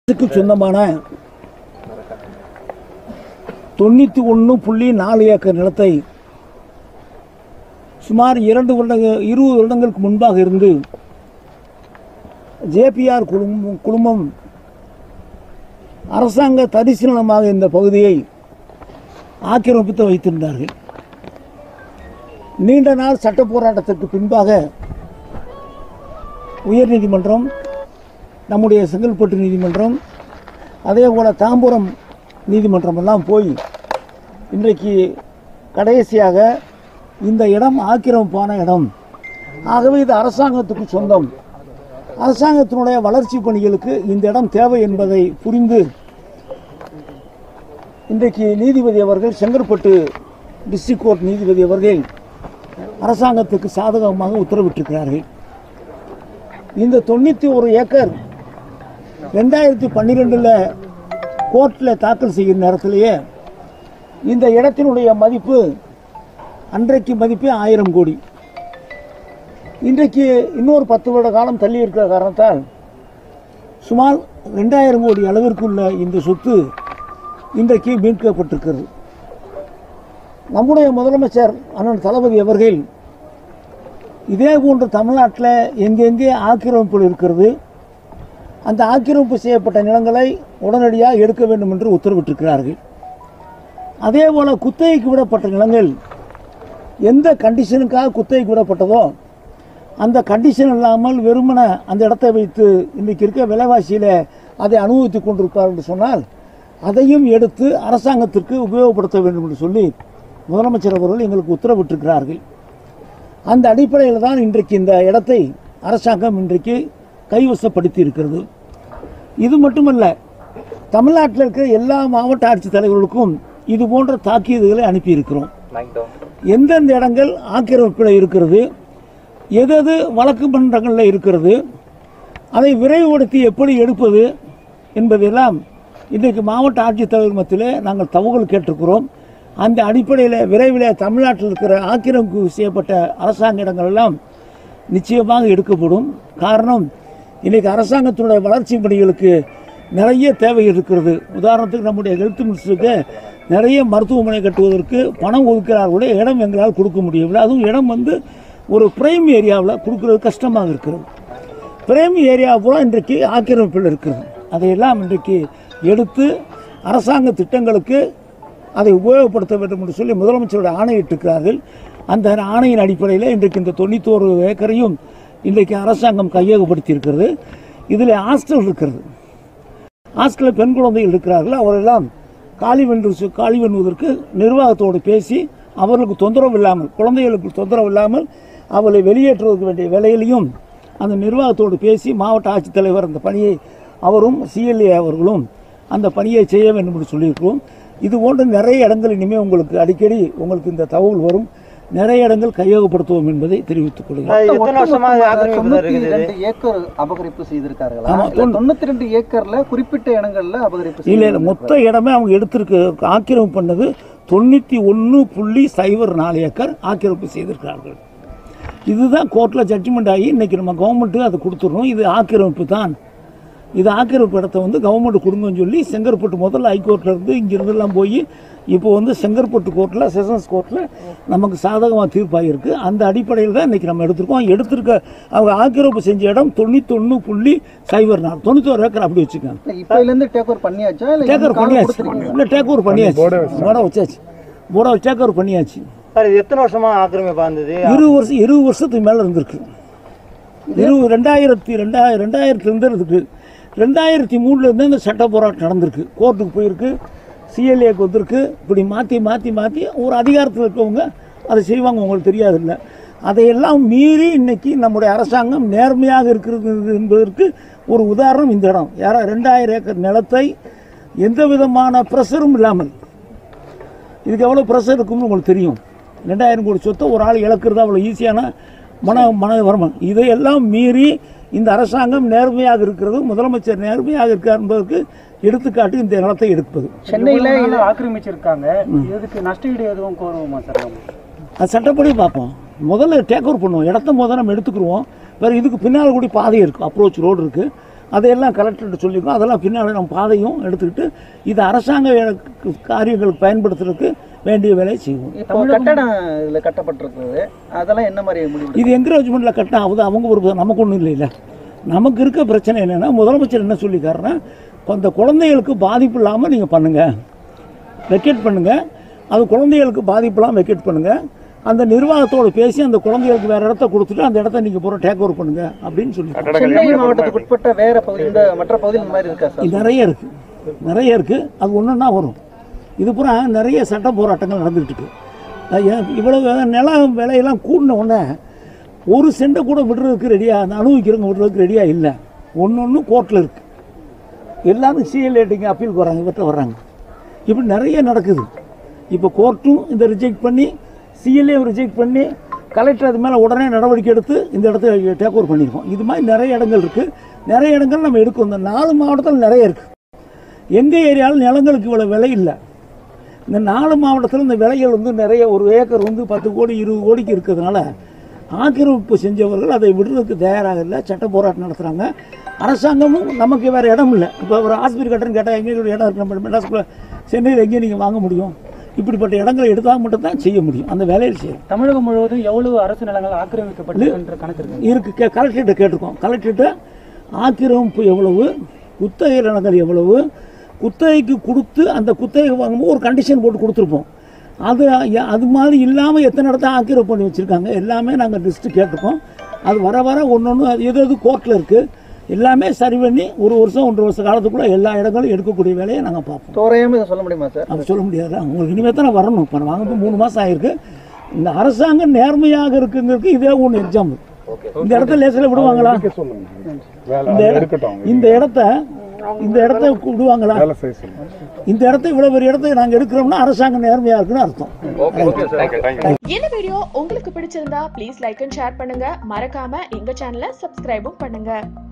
அரசுக்கு சொந்தமான தொண்ணூற்றி ஒன்று புள்ளி நாலு ஏக்கர் நிலத்தை சுமார் இரண்டு வருடங்கள் இருபது வருடங்களுக்கு முன்பாக இருந்து ஜேபிஆர் குழுமம் குழுமம் அரசாங்க தரிசு நிலமாக இந்த பகுதியை ஆக்கிரமித்து வைத்திருந்தார்கள் நீண்ட நாள் சட்ட போராட்டத்திற்கு பின்பாக உயர்நீதிமன்றம் நம்முடைய செங்கல்பட்டு நீதிமன்றம் அதே போல் தாம்பரம் நீதிமன்றம் எல்லாம் போய் இன்றைக்கு கடைசியாக இந்த இடம் ஆக்கிரமிப்பான இடம் ஆகவே இது அரசாங்கத்துக்கு சொந்தம் அரசாங்கத்தினுடைய வளர்ச்சி பணிகளுக்கு இந்த இடம் தேவை என்பதை புரிந்து இன்றைக்கு நீதிபதி அவர்கள் செங்கற்பட்டு டிஸ்ட்ரிக்ட் கோர்ட் நீதிபதி அவர்கள் அரசாங்கத்துக்கு சாதகமாக உத்தரவிட்டிருக்கிறார்கள் இந்த தொண்ணூற்றி ஒரு ஏக்கர் ரெண்டாயிரத்தி பன்னிரெண்டில் கோர்ட்டில் தாக்கல் செய்கிற நேரத்திலேயே இந்த இடத்தினுடைய மதிப்பு அன்றைக்கு மதிப்பே ஆயிரம் கோடி இன்றைக்கு இன்னொரு பத்து வருட காலம் தள்ளி இருக்கிற காரணத்தால் சுமார் ரெண்டாயிரம் கோடி அளவிற்குள்ள இந்த சொத்து இன்றைக்கு மீட்கப்பட்டிருக்கிறது நம்முடைய முதலமைச்சர் அண்ணன் தளபதி அவர்கள் இதே போன்று தமிழ்நாட்டில் எங்கெங்கே ஆக்கிரமிப்புகள் இருக்கிறது அந்த ஆக்கிரமிப்பு செய்யப்பட்ட நிலங்களை உடனடியாக எடுக்க வேண்டும் என்று உத்தரவிட்டிருக்கிறார்கள் அதே போல் குத்தகைக்கு விடப்பட்ட நிலங்கள் எந்த கண்டிஷனுக்காக குத்தகைக்கு விடப்பட்டதோ அந்த கண்டிஷன் இல்லாமல் வெறுமன அந்த இடத்தை வைத்து இன்றைக்கு இருக்க விலைவாசியில் அதை அனுபவித்துக் கொண்டிருப்பார் என்று சொன்னால் அதையும் எடுத்து அரசாங்கத்திற்கு உபயோகப்படுத்த வேண்டும் என்று சொல்லி முதலமைச்சர் அவர்கள் எங்களுக்கு உத்தரவிட்டிருக்கிறார்கள் அந்த அடிப்படையில் தான் இன்றைக்கு இந்த இடத்தை அரசாங்கம் இன்றைக்கு கைவசப்படுத்தி இருக்கிறது இது மட்டுமல்ல தமிழ்நாட்டில் இருக்கிற எல்லா மாவட்ட ஆட்சித்தலைவர்களுக்கும் இது போன்ற தாக்கீதுகளை அனுப்பியிருக்கிறோம் எந்தெந்த இடங்கள் ஆக்கிரமிப்பில் இருக்கிறது எது எது வழக்கு மன்றங்களில் இருக்கிறது அதை விரைவுபடுத்தி எப்படி எடுப்பது என்பதெல்லாம் இன்றைக்கு மாவட்ட ஆட்சித்தலைவர் மத்தியிலே நாங்கள் தகவல் கேட்டிருக்கிறோம் அந்த அடிப்படையில் விரைவில் தமிழ்நாட்டில் இருக்கிற ஆக்கிரமிப்பு செய்யப்பட்ட அரசாங்க இடங்கள் எல்லாம் நிச்சயமாக எடுக்கப்படும் காரணம் இன்றைக்கு அரசாங்கத்தினுடைய வளர்ச்சி பணிகளுக்கு நிறைய தேவை இருக்கிறது உதாரணத்துக்கு நம்முடைய ஹெல்த் மினிஸ்டருக்கு நிறைய மருத்துவமனை கட்டுவதற்கு பணம் ஒதுக்கிறார்களுடைய இடம் எங்களால் கொடுக்க முடியவில்லை அதுவும் இடம் வந்து ஒரு பிரைம் ஏரியாவில் கொடுக்கறது கஷ்டமாக இருக்கிறது பிரைம் ஏரியா பூரா இன்றைக்கு ஆக்கிரமிப்பில் இருக்கிறது அதையெல்லாம் இன்றைக்கு எடுத்து அரசாங்க திட்டங்களுக்கு அதை உபயோகப்படுத்த வேண்டும் என்று சொல்லி முதலமைச்சருடைய ஆணையிட்டிருக்கிறார்கள் அந்த ஆணையின் அடிப்படையில் இன்றைக்கு இந்த தொண்ணூத்தோரு ஏக்கரையும் இன்றைக்கு அரசாங்கம் கையகப்படுத்தி இருக்கிறது இதில் ஹாஸ்டல் இருக்கிறது ஹாஸ்டலில் பெண் குழந்தைகள் இருக்கிறார்கள் அவரெல்லாம் காலி வென்று காலி வென்வதற்கு நிர்வாகத்தோடு பேசி அவர்களுக்கு தொந்தரவு இல்லாமல் குழந்தைகளுக்கு தொந்தரவு இல்லாமல் அவர்களை வெளியேற்றுவதற்கு வேண்டிய வேலையிலையும் அந்த நிர்வாகத்தோடு பேசி மாவட்ட ஆட்சித்தலைவர் அந்த பணியை அவரும் சிஎல்ஏ அவர்களும் அந்த பணியை செய்ய வேண்டும் என்று சொல்லியிருக்கிறோம் இது போன்ற நிறைய இடங்கள் இனிமேல் உங்களுக்கு அடிக்கடி உங்களுக்கு இந்த தகவல் வரும் நிறைய இடங்கள் கையகப்படுத்துவோம் என்பதை தெரிவித்துக் கொள்கிறேன் எத்தனை வருஷமா இது ஆக்கிரமிப்பு தொண்ணூத்தி இருக்குது ரெண்டு ஏக்கர் அபகரிப்பு செய்திருக்கார்களா ஆமா, இல்ல தொண்ணூத்தி ரெண்டு ஏக்கர்ல குறிப்பிட்ட இடங்கள்ல அபகரிப்பு இல்லை இல்லை மொத்த இடமே அவங்க எடுத்திருக்கு ஆக்கிரமிப்பு பண்ணது தொண்ணூற்றி ஒன்று புள்ளி சைபர் நாலு ஏக்கர் ஆக்கிரமிப்பு செய்திருக்கிறார்கள் இதுதான் கோர்ட்டில் ஜட்ஜ்மெண்ட் ஆகி இன்றைக்கி நம்ம கவர்மெண்ட்டு அதை கொடுத்துட்றோம் இது ஆக்கிரமிப்பு தான் இது ஆக்கிரமிப்பு இடத்த வந்து கவர்மெண்ட் கொடுங்கன்னு சொல்லி செங்கற்பட்டு முதல்ல ஹைகோர்ட்டில் இருந்து இங்கிருந்தெல்லாம் போய் இப்போ வந்து செங்கற்பட்டு கோர்ட்டில் செஷன்ஸ் கோர்ட்டில் நமக்கு சாதகமாக தீர்ப்பாகிருக்கு அந்த அடிப்படையில் தான் இன்றைக்கி நம்ம எடுத்திருக்கோம் எடுத்திருக்க அவங்க ஆக்கிரமிப்பு செஞ்ச இடம் தொண்ணூத்தொன்று புள்ளி சைபர் நாலு தொண்ணூத்தோரு ஏக்கர் அப்படி வச்சுக்கோங்க இல்ல, இப்பையில இருந்து டேக் ஓவர் பண்ணியாச்சா இல்ல டேக் ஓவர் இன்னும் காலம் பண்ணியாச்சு கொடுத்திருக்கீங்களா? இல்லை டேக் ஓவர் பண்ணியாச்சு போட வச்சாச்சு போட வச்சு டேக் ஓவர் பண்ணியாச்சு சார் இது எத்தனை வருஷமா ஆக்கிரமிப்பா இருந்தது இருபது வருஷம் இருபது வருஷத்துக்கு மேலே இருந்திருக்கு இருபது ரெண்டாயிரத்தி ரெண்டாயிரம் ரெண்டாயிரத்தி இருந்திருக்கு ரெண்டாயிரத்தி மூணுலேருந்து இந்த சட்ட போராட்டம் நடந்திருக்கு கோர்ட்டுக்கு போயிருக்கு சிஎல்ஏக்கு வந்திருக்கு இப்படி மாற்றி மாற்றி மாற்றி ஒரு அதிகாரத்தில் இருக்கவங்க அதை செய்வாங்க உங்களுக்கு தெரியாதில்ல அதையெல்லாம் மீறி இன்னைக்கு நம்முடைய அரசாங்கம் நேர்மையாக இருக்கிறது என்பதற்கு ஒரு உதாரணம் இந்த இடம் யாரா ரெண்டாயிரம் ஏக்கர் நிலத்தை எந்த விதமான ப்ரெஷரும் இல்லாமல் இதுக்கு எவ்வளோ ப்ரெஷர் இருக்கும்னு உங்களுக்கு தெரியும் ரெண்டாயிரம் கோடி சொத்தை ஒரு ஆள் இழக்கிறது அவ்வளோ ஈஸியான மன மன வரமன் இதையெல்லாம் மீறி இந்த அரசாங்கம் நேர்மையாக இருக்கிறது முதலமைச்சர் நேர்மையாக இருக்கார் என்பதற்கு எடுத்துக்காட்டு இந்த நிலத்தை எடுப்பது சென்னையில இவ்வளவு இது நாள் ஆக்கிரமிச்சிருக்காங்க இதுக்கு நஷ்டஈடு எதுவும் கோருவோமா சார் நம்ம அது சட்டப்படி பார்ப்போம் முதல்ல டேக் ஓவர் பண்ணுவோம் இடத்த முதல்ல நம்ம எடுத்துக்கிருவோம் வேறு இதுக்கு பின்னால் கூடி பாதை இருக்குது அப்ரோச் ரோடு இருக்குது அதையெல்லாம் கலெக்டர்கிட்ட சொல்லியிருக்கோம் அதெல்லாம் பின்னால் நம்ம பாதையும் எடுத்துக்கிட்டு இது அரசாங்க வேலைக்கு- காரியங்களுக்கு பயன்படுத்துறதுக்கு வேண்டிய வேலையை செய்வோம் இப்போ கட்டடம் இதுல கட்டப்பட்டிருக்குது அதெல்லாம் என்ன மாதிரி முடிவு இது என்கரேஜ்மெண்ட்டில் கட்டினா அது அவங்க ஒரு நமக்கு ஒன்றும் இல்லைல்ல நமக்கு இருக்க பிரச்சனை என்னென்னா முதலமைச்சர் என்ன சொல்லிக்காருன்னா அந்த குழந்தைகளுக்கு பாதிப்பு இல்லாமல் நீங்கள் பண்ணுங்கள் வெக்கேட் பண்ணுங்கள் அது குழந்தைகளுக்கு பாதிப்பு இல்லாமல் வெக்கேட் பண்ணுங்கள் அந்த நிர்வாகத்தோடு பேசி அந்த குழந்தைகளுக்கு வேறு இடத்த கொடுத்துட்டு அந்த இடத்த நீங்கள் பூரா டேக் ஓவர் பண்ணுங்கள் அப்படின்னு சொல்லி சென்னை மாவட்டத்துக்கு உட்பட்ட வேற பகுதி இந்த மற்ற பகுதியில் இந்த மாதிரி இருக்கா சார் இது நிறைய இருக்குது நிறைய இருக்குது அது ஒன்றுன்னா வரும் இது பூரா நிறைய சட்ட போராட்டங்கள் நடந்துகிட்டு இருக்கு அது ஏன் இவ்வளவு நிலம் விலையெல்லாம் கூடின உடனே ஒரு சென்டை கூட விடுறதுக்கு ரெடியாக அந்த அனுபவிக்கிறவங்க விடுறதுக்கு ரெடியாக இல்லை ஒன்று ஒன்று கோர்ட்டில் இருக்குது எல்லாரும் சிஎல்ஏட்டிங்க அப்பீல் வராங்க இவற்றை வர்றாங்க இப்படி நிறைய நடக்குது இப்போ கோர்ட்டும் இதை ரிஜெக்ட் பண்ணி சிஎல்ஏ ரிஜெக்ட் பண்ணி கலெக்டர் அது மேலே உடனே நடவடிக்கை எடுத்து இந்த இடத்த டேக் ஓவர் பண்ணியிருக்கோம் இது மாதிரி நிறைய இடங்கள் இருக்குது நிறைய இடங்கள் நம்ம எடுக்கணும் இந்த நாலு மாவட்டத்தில் நிறைய இருக்குது எங்கள் ஏரியாவில் நிலங்களுக்கு இவ்வளோ விலை இல்லை இந்த நாலு மாவட்டத்தில் இந்த விலைகள் வந்து நிறைய ஒரு ஏக்கர் வந்து பத்து கோடி இருபது கோடிக்கு இருக்கிறதுனால ஆக்கிரமிப்பு செஞ்சவர்கள் அதை விடுறதுக்கு தயாராக இல்லை சட்ட போராட்டம் நடத்துகிறாங்க அரசாங்கமும் நமக்கு வேறு இடம் இல்லை இப்போ ஒரு ஆஸ்பத்திரி கட்டணம் கேட்டால் எங்கே ஒரு இடம் இருக்கு நம்ம மெட்ராஸ்குள்ளே சென்னையில் எங்கேயும் நீங்கள் வாங்க முடியும் இப்படிப்பட்ட இடங்களை எடுத்தால் மட்டும்தான் செய்ய முடியும் அந்த வேலையில் செய்யும் தமிழகம் முழுவதும் எவ்வளவு அரசு நிலங்கள் ஆக்கிரமிக்கப்பட்டிருக்கின்ற கணக்கு இருக்கு இருக்கு கே கலெக்டர்கிட்ட கேட்டிருக்கோம் கலெக்டர்கிட்ட ஆக்கிரமிப்பு எவ்வளவு குத்தகை நிலங்கள் எவ்வளவு குத்தகைக்கு கொடுத்து அந்த குத்தகை வாங்கும்போது ஒரு கண்டிஷன் போட்டு கொடுத்துருப்போம் அது ய- அது மாதிரி இல்லாமல் எத்தனை இடத்த ஆக்கிரமிப்பு பண்ணி வச்சுருக்காங்க எல்லாமே நாங்கள் லிஸ்ட்டு கேட்டிருக்கோம் அது வர வர ஒன்று ஒன்று அது எது எது கோர்ட்டில் இருக்குது எல்லாமே சரி பண்ணி ஒரு வருஷம் ஒன்றரை வருஷ காலத்துக்குள்ளே எல்லா இடங்களும் எடுக்கக்கூடிய வேலையை நாங்கள் பார்ப்போம் தோராயமா இதை சொல்ல முடியுமா சார் அது சொல்ல முடியாது உங்களுக்கு இனிமேல் தானே வரணும் இப்போ வாங்க வந்து மூணு மாதம் ஆயிருக்கு இந்த அரசாங்கம் நேர்மையாக இருக்குங்கிறதுக்கு இதே ஒன்று எக்ஸாம்பிள் இந்த இடத்த லேசில் விடுவாங்களா இந்த இட- இந்த இடத்த இந்த இடத்த விடுவாங்களா இந்த இடத்த இவ்வளவு பெரிய இடத்த நாங்க எடுக்கிறோம்னா அரசாங்கம் நேர்மையா இருக்குன்னு அர்த்தம் இந்த வீடியோ உங்களுக்கு பிடிச்சிருந்தா ப்ளீஸ் லைக் அண்ட் ஷேர் பண்ணுங்க மறக்காம எங்க சேனலை சப்ஸ்கிரைபும் பண்ணுங்க